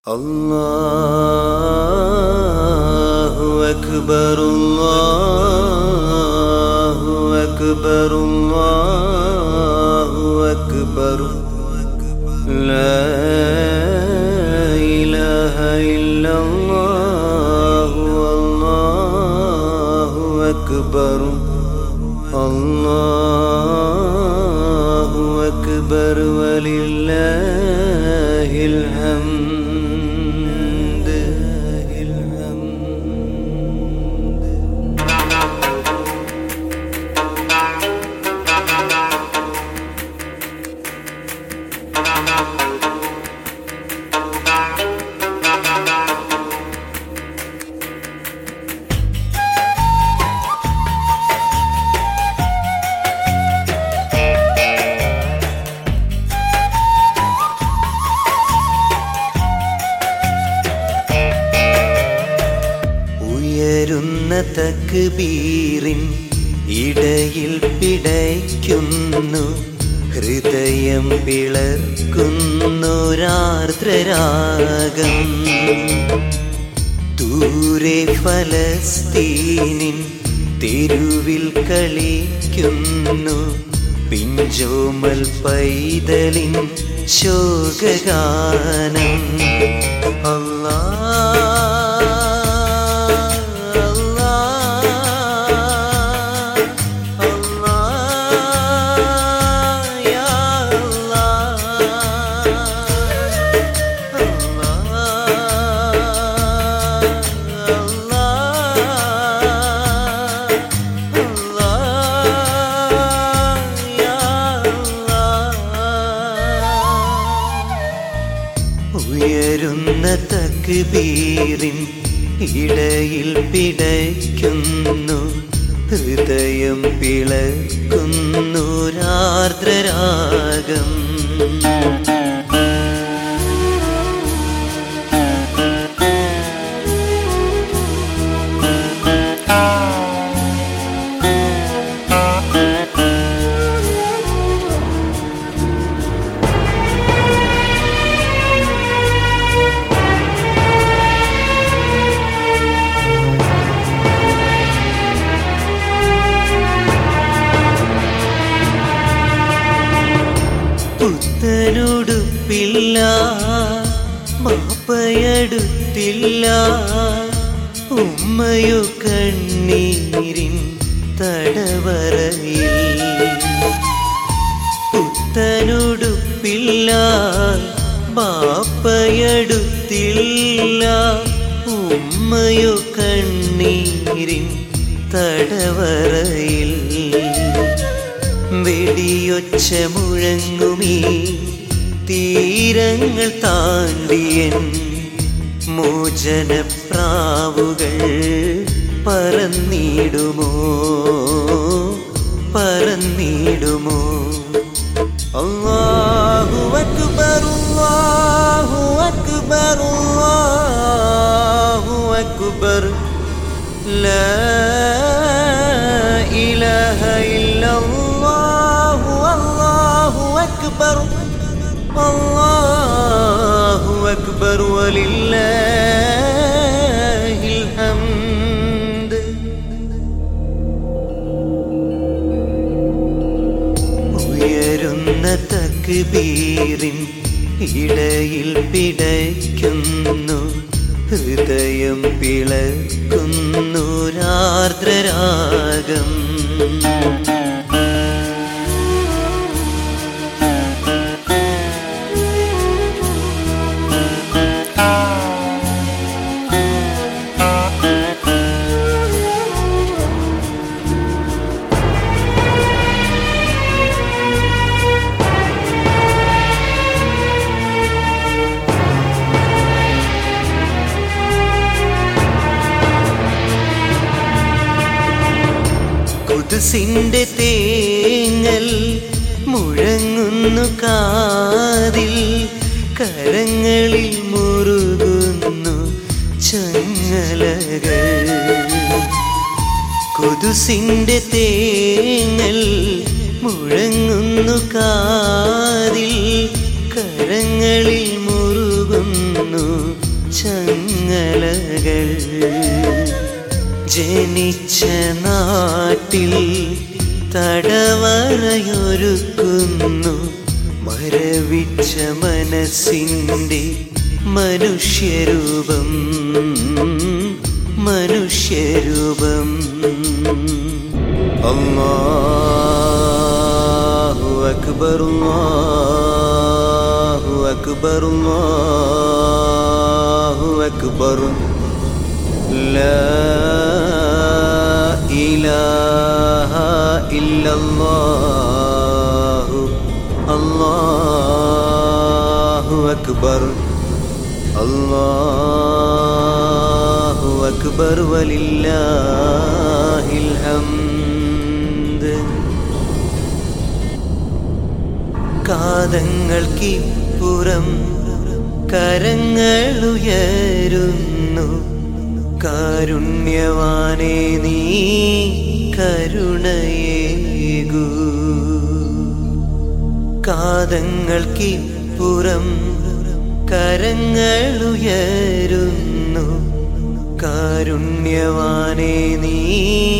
الله أكبر الله أكبر الله أكبر لا إله إلا الله والله أكبر الله أكبر ولله الحمد الحمد ഉയരുന്ന തക്ബീറിൻ ഇടയിൽ പിടയ്ക്കുന്നു ഹൃദയം പിളർക്കുന്നൊരാർദ്രരാഗം ദൂരെ ഫലസ്തീനിൻ തെരുവിൽ കളിക്കുന്നു പിഞ്ചോമൽ പൈതലിൻ ശോകഗാനം അല്ലാ അല്ലാ അല്ലാ യാ അല്ലാ ഉയരുന്ന തക്ബീറിൻ ഇടയിൽ പിടയ്ക്കുന്നു ഹൃദയം പിളക്കുന്നു രാർദ്രരാഗം പുത്തനുടുപ്പില്ല മാപ്പയടുത്തില്ല ഉമ്മയോ കണ്ണീരിൻ തടവറയിൽ പുത്തനുടുപ്പില്ല ബാപ്പയടുത്തില്ല ഉമ്മയോ കണ്ണീരിൻ തടവറയിൽ വെടിയൊച്ച മുഴങ്ങുമീ തീരങ്ങൾ താണ്ടിയൻ മോചനപ്രാവുകൾ പറന്നിടുമോ പറന്നിടുമോ അല്ലാഹു അക്ബർ അല്ലാഹു അക്ബർ അല്ലാഹു അക്ബർ لا إله إلا الله والله أكبر الله أكبر ولله الحمد ഉയരുന്ന തക്ബീറിൻ ഇടയിൽ പിടയ്ക്കുന്നു ഹൃദയം പിളക്കുന്നു രാർദ്രരാഗം കുതുസിന്റെ തേങ്ങൽ മുഴങ്ങുന്നു കാതിൽ കരങ്ങളിൽ മുറുകുന്നു ചങ്ങലകൾ കുതുസിന്റെ തേങ്ങൽ മുഴങ്ങുന്നു കാതിൽ കരങ്ങളിൽ മുറുകുന്നു ജനിച്ച നാട്ടിൽ തടവറയൊരുക്കുന്നു മരവിച്ച മനസ്സിൻ്റെ മനുഷ്യരൂപം മനുഷ്യരൂപം അല്ലാഹു അക്ബർ അല്ലാഹു അക്ബർ അല്ലാഹു അക്ബർ لا إله إلا الله الله أكبر الله أكبر ولله الحمد കാതങ്ങൾക്കിപ്പുറം കരങ്ങളുയരുന്നു കാരുണ്യവാനേ നീ കരുണയേകൂ കാതങ്ങൾക്കിപ്പുറം കരങ്ങളുയരുന്നു കാരുണ്യവാനേ നീ